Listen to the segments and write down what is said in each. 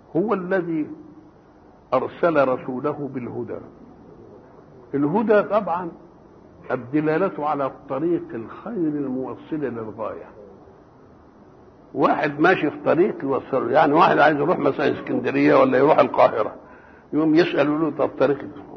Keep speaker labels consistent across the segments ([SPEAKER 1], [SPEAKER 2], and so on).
[SPEAKER 1] هو الذي أرسل رسوله بالهدى الهدى طبعا الدلالة على الطريق الخير الموصل للغاية واحد ماشي في طريق يوصله يعني واحد عايز يروح مثلا اسكندرية ولا يروح القاهرة يوم يسأل له طب طريق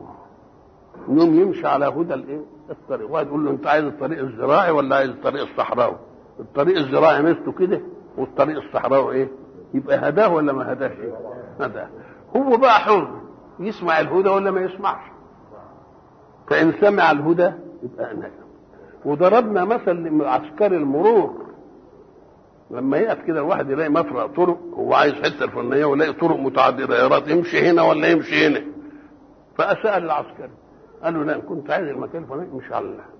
[SPEAKER 1] يوم يمشي على هدى الايه الطريق واحد يقول له انت عايز الطريق الزراعي ولا عايز الطريق الصحراوي الطريق الزراعي مثله كده والطريق الصحراوي ايه يبقى هداه ولا ما هداش هداه هو بقى حر يسمع الهدى ولا ما يسمعش فإن سمع الهدى يبقى نجم وضربنا مثل لعسكري المرور لما يقف كده الواحد يلاقي مفرق طرق هو عايز حته الفلانيه ويلاقي طرق متعدده يا رات يمشي هنا ولا يمشي هنا فسال العسكري قال له لا كنت عايز المكان الفلاني مش على الله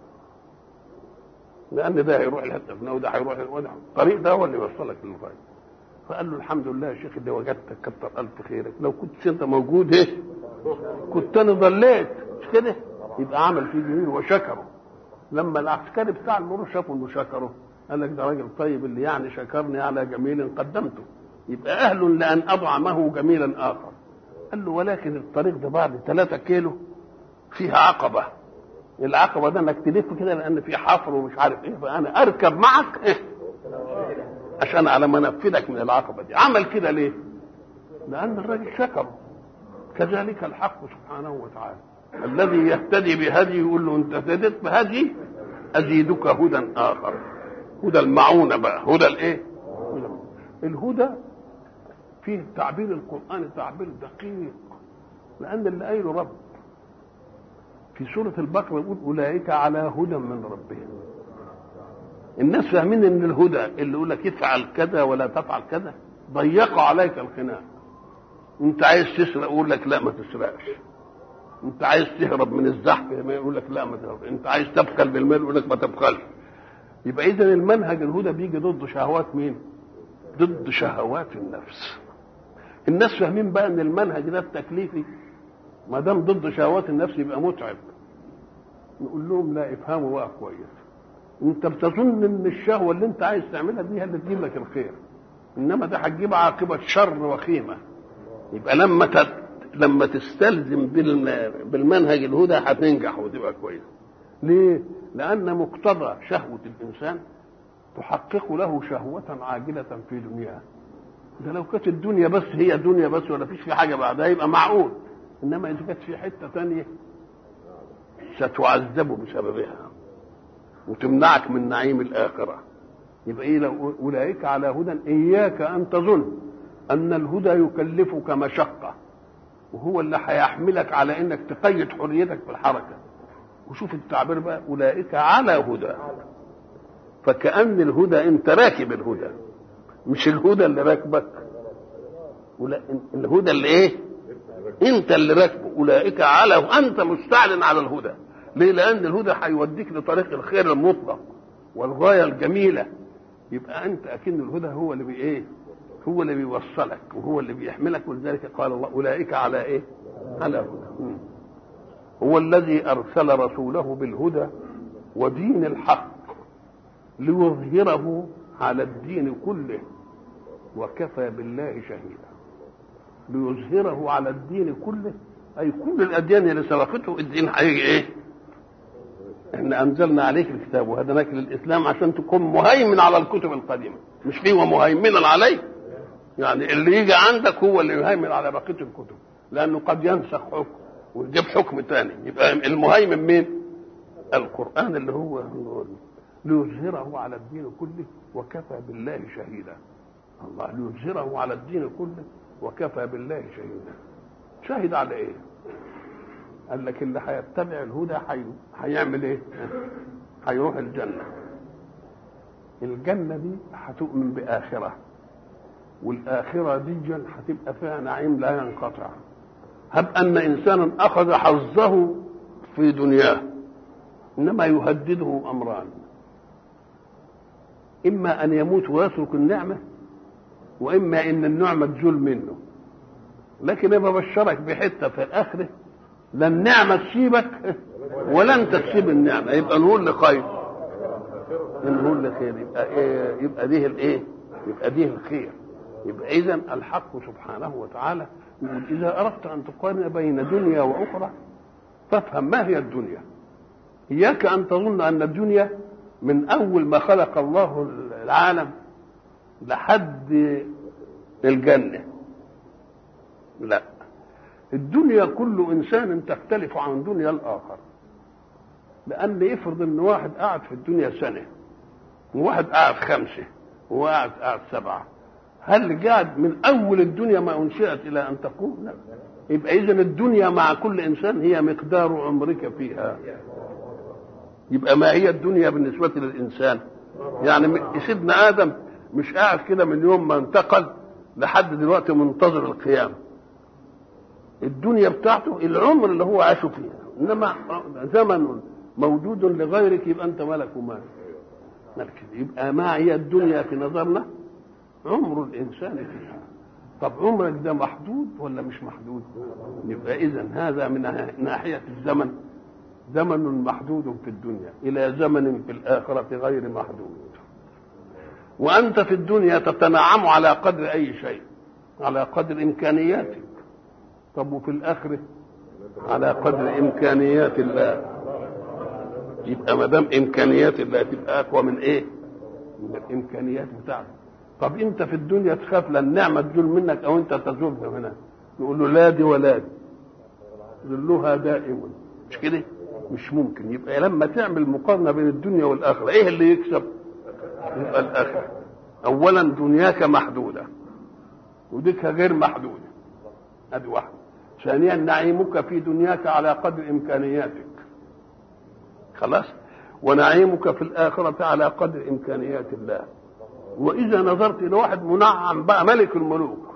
[SPEAKER 1] لان ده هيروح الحته الفلانيه وده هيروح وده الطريق ده هو اللي يوصلك للغايه فقال له الحمد لله يا شيخ اللي وجدتك كتر الف خيرك لو كنت انت موجود ايه كنت انا ضليت مش كده يبقى عمل فيه جميل وشكره لما العسكري بتاع المرور شافه انه شكره قال لك ده راجل طيب اللي يعني شكرني على جميل قدمته يبقى اهل لان اطعمه جميلا اخر قال له ولكن الطريق ده بعد ثلاثة كيلو فيها عقبة العقبة ده انك تلف كده لان في حفر ومش عارف ايه فانا اركب معك إيه؟ عشان على ما انفذك من العقبة دي عمل كده ليه لان الراجل شكره كذلك الحق سبحانه وتعالى الذي يهتدي بهدي يقول له انت اهتديت بهدي ازيدك هدى اخر هدى المعونة بقى هدى الايه الهدى فيه تعبير القرآن تعبير دقيق لأن اللي قايله رب في سورة البقرة يقول أولئك على هدى من ربهم الناس فاهمين ان الهدى اللي يقول لك افعل كذا ولا تفعل كذا ضيقوا عليك الخناق انت عايز تسرق يقول لك لا ما تسرقش انت عايز تهرب من الزحف يقول لك لا ما تهرب انت عايز تبخل بالمال يقول لك ما تبخلش يبقى اذا المنهج الهدى بيجي ضد شهوات مين ضد شهوات النفس الناس فاهمين بقى ان المنهج ده التكليفي ما دام ضد شهوات النفس يبقى متعب نقول لهم لا افهموا بقى كويس انت بتظن ان الشهوه اللي انت عايز تعملها دي هي اللي تجيب لك الخير انما ده هتجيب عاقبه شر وخيمه يبقى لما تت... لما تستلزم بال... بالمنهج الهدى هتنجح وتبقى كويس ليه؟ لأن مقتضى شهوة الإنسان تحقق له شهوة عاجلة في دنياه ده لو كانت الدنيا بس هي دنيا بس ولا فيش في حاجة بعدها يبقى معقول إنما إذا كانت في حتة تانية ستعذب بسببها وتمنعك من نعيم الآخرة يبقى إيه لو أولئك على هدى إياك أن تظن أن الهدى يكلفك مشقة وهو اللي هيحملك على إنك تقيد حريتك في الحركة وشوف التعبير بقى اولئك على هدى فكأن الهدى انت راكب الهدى مش الهدى اللي راكبك ولا الهدى اللي ايه انت اللي راكبه اولئك على انت مستعلن على الهدى ليه لان الهدى هيوديك لطريق الخير المطلق والغايه الجميله يبقى انت اكن الهدى هو اللي بي ايه هو اللي بيوصلك وهو اللي بيحملك ولذلك قال الله اولئك على ايه على هدى هو الذي ارسل رسوله بالهدى ودين الحق ليظهره على الدين كله وكفى بالله شهيدا ليظهره على الدين كله اي كل الاديان اللي سبقته الدين هيجي ايه احنا انزلنا عليك الكتاب وهدناك للاسلام عشان تكون مهيمن على الكتب القديمه مش فيه ومهيمنا عليه يعني اللي يجي عندك هو اللي يهيمن على بقيه الكتب لانه قد ينسخ حكم ويجيب حكم تاني يبقى المهيمن مين القرآن اللي هو ليظهره على الدين كله وكفى بالله شهيدا الله ليظهره على الدين كله وكفى بالله شهيدا شهد على ايه قال لك اللي هيتبع الهدى حي... هيعمل ايه هيروح الجنة الجنة دي هتؤمن بآخرة والآخرة دي هتبقى فيها نعيم لا ينقطع هب أن إنسانا أخذ حظه في دنياه إنما يهدده أمران إما أن يموت ويترك النعمة وإما أن النعمة تزول منه لكن أنا ببشرك بحتة في الآخرة لا النعمة تسيبك ولا أنت تسيب النعمة يبقى نقول لخير نقول لخير يبقى إيه يبقى ديه الإيه؟ يبقى ديه الخير يبقى اذا الحق سبحانه وتعالى يقول اذا اردت ان تقارن بين دنيا واخرى فافهم ما هي الدنيا اياك ان تظن ان الدنيا من اول ما خلق الله العالم لحد الجنه لا الدنيا كل انسان تختلف عن دنيا الاخر لان افرض ان واحد قاعد في الدنيا سنه وواحد قاعد خمسه وواحد قاعد سبعه هل قاعد من اول الدنيا ما انشئت الى ان تقوم لا يبقى اذا الدنيا مع كل انسان هي مقدار عمرك فيها يبقى ما هي الدنيا بالنسبه للانسان يعني سيدنا ادم مش قاعد كده من يوم ما انتقل لحد دلوقتي منتظر القيامه الدنيا بتاعته العمر اللي هو عاشه فيها انما زمن موجود لغيرك يبقى انت ملك ومال ملك يبقى ما هي الدنيا في نظرنا عمر الانسان فيها طب عمرك ده محدود ولا مش محدود يبقى اذا هذا من ناحيه الزمن زمن محدود في الدنيا الى زمن في الاخره غير محدود وانت في الدنيا تتنعم على قدر اي شيء على قدر امكانياتك طب وفي الاخره على قدر امكانيات الله يبقى ما دام امكانيات الله تبقى اقوى من ايه من الامكانيات بتاعتك طب انت في الدنيا تخاف لان النعمه تزول منك او انت تزول هنا نقول له لا دي ولا دي ذلها دائم مش كده مش ممكن يبقى لما تعمل مقارنه بين الدنيا والاخره ايه اللي يكسب يبقى الاخره اولا دنياك محدوده وديك غير محدوده ادي واحده ثانيا نعيمك في دنياك على قدر امكانياتك خلاص ونعيمك في الاخره على قدر امكانيات الله واذا نظرت الى واحد منعم بقى ملك الملوك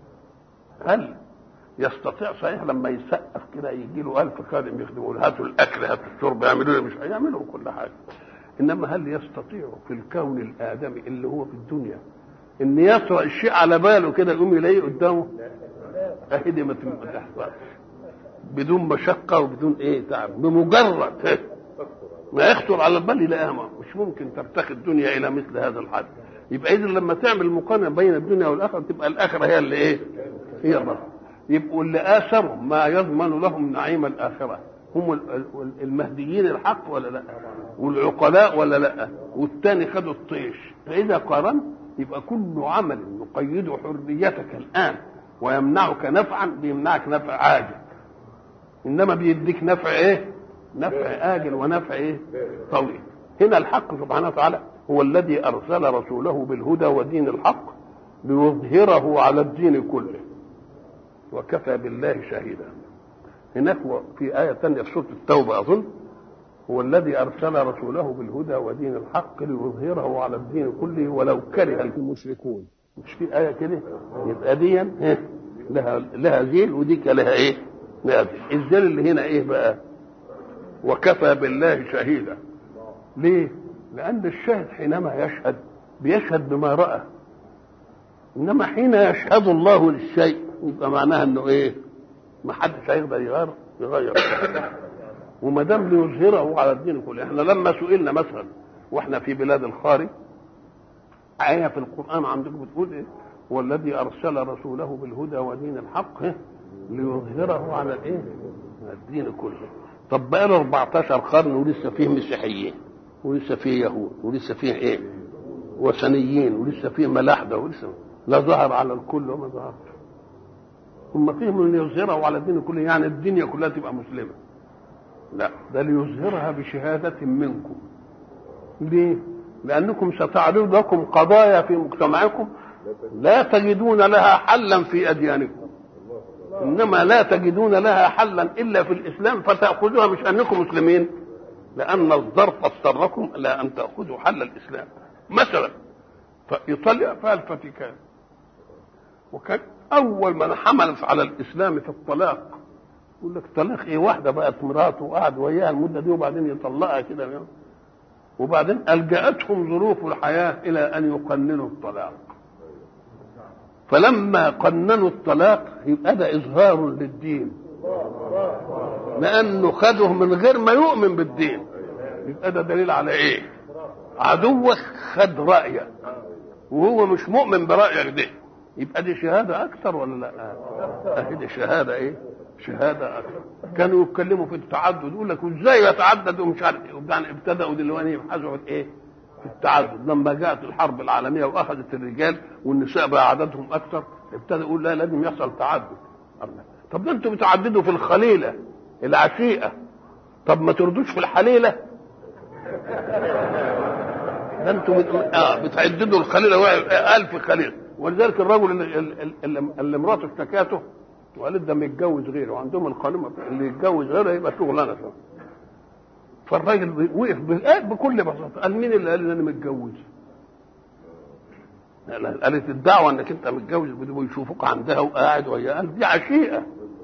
[SPEAKER 1] هل يستطيع صحيح لما يسقف كده يجي له ألف خادم يخدموا له هاتوا الاكل هاتوا الشرب يعملوا له مش هيعملوا كل حاجه انما هل يستطيع في الكون الادمي اللي هو في الدنيا ان يطرا الشيء على باله كده يقوم يلاقيه قدامه اهي دي ما تحصلش بدون مشقه وبدون ايه تعب بمجرد ما يخطر على البال يلاقيها مش ممكن ترتقي الدنيا الى مثل هذا الحد يبقى اذا لما تعمل مقارنه بين الدنيا والاخره تبقى الاخره هي اللي ايه؟ هي الرب يبقوا اللي اثروا ما يضمن لهم نعيم الاخره هم المهديين الحق ولا لا؟ والعقلاء ولا لا؟ والثاني خدوا الطيش فاذا قارنت يبقى كل عمل يقيد حريتك الان ويمنعك نفعا بيمنعك نفع عاجل انما بيديك نفع ايه؟ نفع آجل ونفع إيه؟ طويل هنا الحق سبحانه وتعالى هو الذي أرسل رسوله بالهدى ودين الحق ليظهره على الدين كله وكفى بالله شهيدا هناك في آية ثانية في سورة التوبة أظن هو الذي أرسل رسوله بالهدى ودين الحق ليظهره على الدين كله ولو كره المشركون مش في آية كده يبقى دي لها لها ذيل وديك لها إيه؟ لها ذيل الذيل اللي هنا إيه بقى؟ وكفى بالله شهيدا ليه لان الشاهد حينما يشهد بيشهد بما راى انما حين يشهد الله للشيء يبقى معناها انه ايه ما حدش هيقدر يغير يغير وما دام ليظهره على الدين كله احنا لما سئلنا مثلا واحنا في بلاد الخارج آية في القرآن عندكم بتقول إيه؟ والذي أرسل رسوله بالهدى ودين الحق ليظهره على الإيه؟ على الدين كله طب بقى له 14 قرن ولسه فيه مسيحيين ولسه فيه يهود ولسه فيه ايه وثنيين ولسه فيه ملاحده ولسه لا ظهر على الكل وما ظهر هم فيهم ان يظهره على الدين كله يعني الدنيا كلها تبقى مسلمه لا ده ليظهرها بشهاده منكم ليه لانكم ستعرض لكم قضايا في مجتمعكم لا تجدون لها حلا في اديانكم انما لا تجدون لها حلا الا في الاسلام فتاخذوها مش انكم مسلمين لان الظرف اضطركم الى ان تاخذوا حل الاسلام مثلا فايطاليا فيها الفاتيكان وكان اول من حملت على الاسلام في الطلاق يقول لك طلاق ايه واحده بقت مراته وقعد وياها المده دي وبعدين يطلقها كده يعني. وبعدين الجاتهم ظروف الحياه الى ان يقننوا الطلاق فلما قننوا الطلاق يبقى ده اظهار للدين لانه خده من غير ما يؤمن بالدين يبقى ده دليل على ايه عدوك خد رايك وهو مش مؤمن برايك ده يبقى دي شهاده اكثر ولا لا؟ اهي دي شهاده ايه؟ شهاده اكثر كانوا يتكلموا في التعدد يقول لك ازاي يتعدد ومش عارف ايه وبعدين ابتدأوا دلوقتي يبحثوا في ايه؟ في التعدد لما جاءت الحرب العالميه واخذت الرجال والنساء بقى عددهم اكثر ابتدى يقول لا لازم يحصل تعدد طب ده انتوا بتعددوا في الخليله العشيقه طب ما تردوش في الحليله ده انتوا بت... آه بتعددوا الخليله ألف خليله ولذلك الرجل اللي, اللي, اللي مراته اشتكاته وقالت ده متجوز غيره وعندهم القانون اللي يتجوز غيره يبقى شغلانه فالراجل وقف بكل بساطه قال مين اللي قال ان انا متجوز؟ قالت الدعوه انك انت متجوز بدهم يشوفوك عندها وقاعد وهي قال دي عشيقه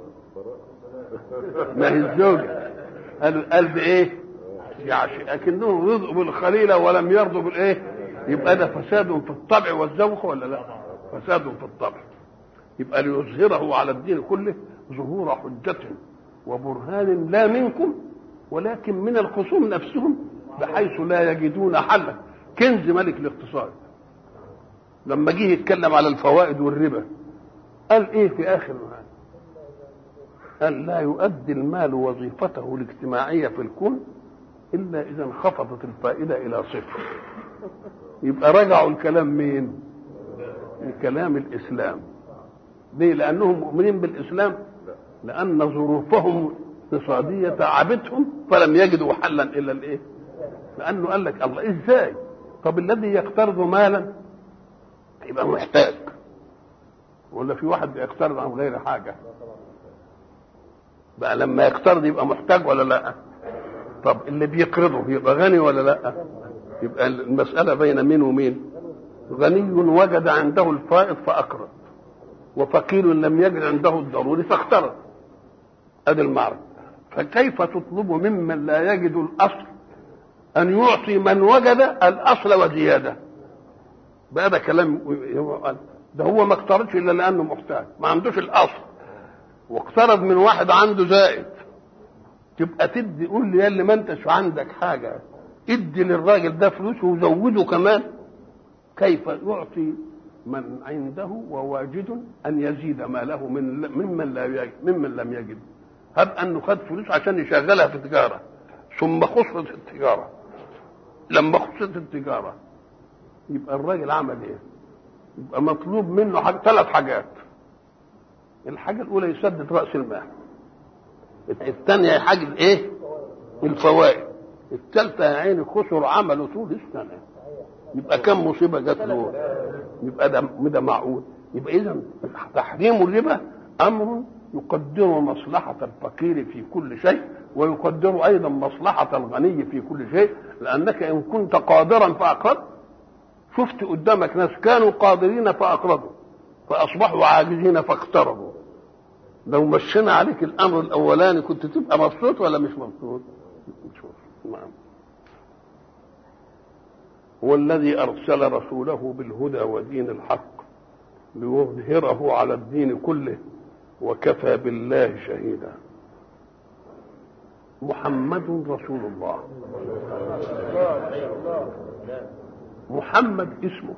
[SPEAKER 1] ما هي الزوجه قال قال بايه؟ دي عشيقه لكنهم رضوا بالخليله ولم يرضوا بالايه؟ يبقى ده فساد في الطبع والذوق ولا لا؟ فساد في الطبع يبقى ليظهره على الدين كله ظهور حجة وبرهان لا منكم ولكن من الخصوم نفسهم بحيث لا يجدون حلا كنز ملك الاقتصاد لما جه يتكلم على الفوائد والربا قال ايه في اخر هذا قال لا يؤدي المال وظيفته الاجتماعية في الكون إلا إذا انخفضت الفائدة إلى صفر يبقى رجعوا الكلام مين؟ الكلام الإسلام ليه؟ لأنهم مؤمنين بالإسلام لأن ظروفهم اقتصادية تعبتهم فلم يجدوا حلا إلا الإيه؟ لأنه قال لك الله إزاي؟ طب الذي يقترض مالا يبقى محتاج ولا في واحد بيقترض عن غير حاجة بقى لما يقترض يبقى محتاج ولا لا طب اللي بيقرضه يبقى غني ولا لا يبقى المسألة بين مين ومين غني وجد عنده الفائض فأقرض وفقير لم يجد عنده الضروري فاقترض ادي المعرض فكيف تطلب ممن لا يجد الاصل ان يعطي من وجد الاصل وزياده بقى ده كلام ده هو ما اقترضش الا لانه محتاج ما عندوش الاصل واقترض من واحد عنده زائد تبقى تدي قول لي يا اللي ما انتش عندك حاجه ادي للراجل ده فلوس وزوده كمان كيف يعطي من عنده وواجد ان يزيد ماله من ممن لا يجد ممن لم يجد هب انه خد فلوس عشان يشغلها في تجاره ثم خسرت التجاره لما خسرت التجاره يبقى الراجل عمل ايه؟ يبقى مطلوب منه حاجة ثلاث حاجات الحاجه الاولى يسدد راس المال الثانيه يحجز ايه؟ الفوائد الثالثه يا عيني خسر عمله طول السنه يبقى كم مصيبه جات له يبقى ده ده معقول يبقى اذا تحريم الربا امر يقدر مصلحة الفقير في كل شيء ويقدر أيضا مصلحة الغني في كل شيء لأنك إن كنت قادرا فأقرض شفت قدامك ناس كانوا قادرين فأقرضوا فأصبحوا عاجزين فاقترضوا لو مشينا عليك الأمر الأولاني كنت تبقى مبسوط ولا مش مبسوط؟ مش مبسوط نعم هو الذي أرسل رسوله بالهدى ودين الحق ليظهره على الدين كله وكفى بالله شهيدا محمد رسول الله محمد اسمه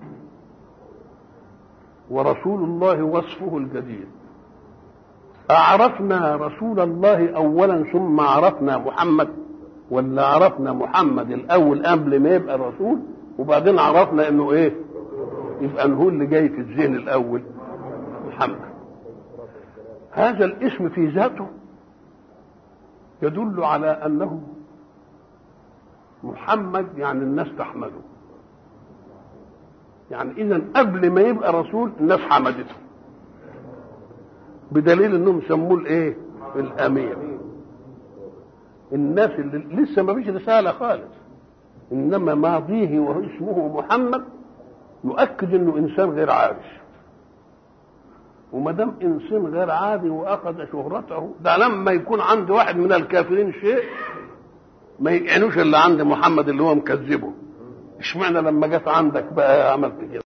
[SPEAKER 1] ورسول الله وصفه الجديد أعرفنا رسول الله أولا ثم عرفنا محمد ولا عرفنا محمد الأول قبل ما يبقى رسول وبعدين عرفنا إنه إيه يبقى هو اللي جاي في الذهن الأول محمد هذا الاسم في ذاته يدل على انه محمد يعني الناس تحمده يعني اذا قبل ما يبقى رسول الناس حمدته بدليل انهم سموه الايه الامير الناس اللي لسه ما فيش رساله خالص انما ماضيه واسمه محمد يؤكد انه انسان غير عايش وما دام انسان غير عادي واخذ شهرته ده لما يكون عند واحد من الكافرين شيء ما يعنوش اللي عند محمد اللي هو مكذبه اشمعنى لما جت عندك بقى عملت كده